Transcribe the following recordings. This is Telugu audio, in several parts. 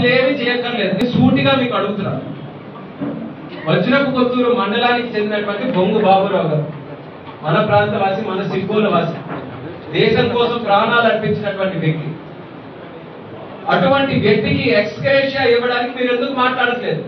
తప్పులేమి చేయక్కర్లేదు నేను సూటిగా మీకు అడుగుతున్నాను వజ్రపు కొత్తూరు మండలానికి చెందినటువంటి బొంగు బాబురావు గారు మన ప్రాంతవాసి మన సిగ్గోల వాసి దేశం కోసం ప్రాణాలు అర్పించినటువంటి వ్యక్తి అటువంటి వ్యక్తికి ఎక్స్క్రేషియా ఇవ్వడానికి మీరు ఎందుకు మాట్లాడట్లేదు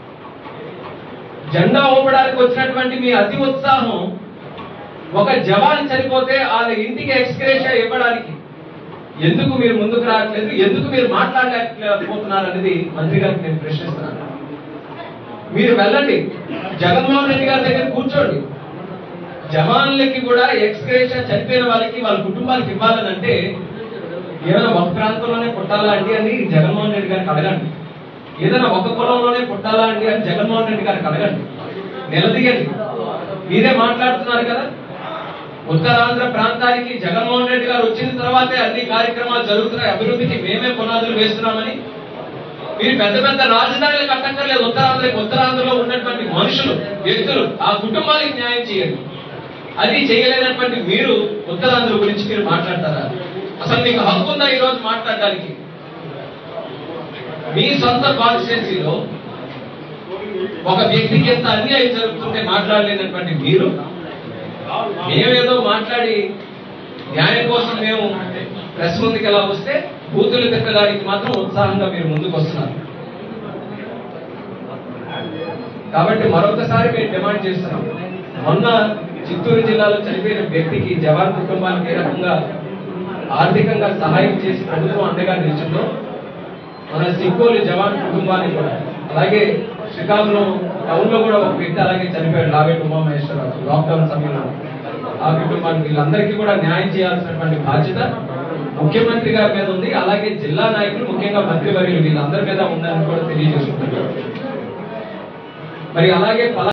జెండా ఊపడానికి వచ్చినటువంటి మీ అతి ఉత్సాహం ఒక జవాన్ చనిపోతే వాళ్ళ ఇంటికి ఎక్స్క్రేషియా ఇవ్వడానికి ఎందుకు మీరు ముందుకు రావట్లేదు ఎందుకు మీరు మాట్లాడలేకపోతున్నారు అనేది మంత్రి గారికి నేను ప్రశ్నిస్తున్నాను మీరు వెళ్ళండి జగన్మోహన్ రెడ్డి గారి దగ్గర కూర్చోండి జవాన్లకి కూడా ఎక్స్గ్రేషన్ చనిపోయిన వాళ్ళకి వాళ్ళ కుటుంబాలకు ఇవ్వాలని అంటే ఏదైనా ఒక ప్రాంతంలోనే పుట్టాలా అండి అని జగన్మోహన్ రెడ్డి గారికి అడగండి ఏదైనా ఒక కులంలోనే పుట్టాలా అండి అని జగన్మోహన్ రెడ్డి గారికి అడగండి నిలదీయండి మీరే మాట్లాడుతున్నారు కదా ఉత్తరాంధ్ర ప్రాంతానికి జగన్మోహన్ రెడ్డి గారు వచ్చిన తర్వాతే అన్ని కార్యక్రమాలు జరుగుతున్నాయి అభివృద్ధికి మేమే పునాదులు వేస్తున్నామని మీరు పెద్ద పెద్ద రాజధానులు కట్టక్కర్లేదు ఉత్తరాంధ్రకి ఉత్తరాంధ్రలో ఉన్నటువంటి మనుషులు వ్యక్తులు ఆ కుటుంబానికి న్యాయం చేయండి అది చేయలేనటువంటి మీరు ఉత్తరాంధ్ర గురించి మీరు మాట్లాడతారా అసలు మీకు హక్కు ఉందా ఈ రోజు మాట్లాడడానికి మీ సొంత కాన్స్టిట్యున్సీలో ఒక వ్యక్తికి ఎంత అన్యాయం జరుగుతుంటే మాట్లాడలేనటువంటి మీరు మేమేదో మాట్లాడి న్యాయం కోసం మేము ప్రెస్ ముందుకు ఎలా వస్తే బూతులు తిట్టడానికి మాత్రం ఉత్సాహంగా మీరు ముందుకు వస్తున్నారు కాబట్టి మరొకసారి మేము డిమాండ్ చేస్తున్నాం మొన్న చిత్తూరు జిల్లాలో చనిపోయిన వ్యక్తికి జవాన్ కుటుంబానికి ఏ రకంగా ఆర్థికంగా సహాయం చేసి ప్రభుత్వం అండగా నిలిచిందో మన సిక్కోలి జవాన్ కుటుంబానికి కూడా అలాగే శ్రీకాకుళం టౌన్ లో కూడా ఒక వ్యక్తి అలాగే చనిపోయాడు లావేటి ఉమామహేశ్వరరావు లాక్డౌన్ సమయంలో ఆ కుటుంబానికి వీళ్ళందరికీ కూడా న్యాయం చేయాల్సినటువంటి బాధ్యత ముఖ్యమంత్రి గారి మీద ఉంది అలాగే జిల్లా నాయకులు ముఖ్యంగా మంత్రివర్యులు వీళ్ళందరి మీద ఉందని కూడా తెలియజేసుకుంటున్నారు మరి అలాగే పలా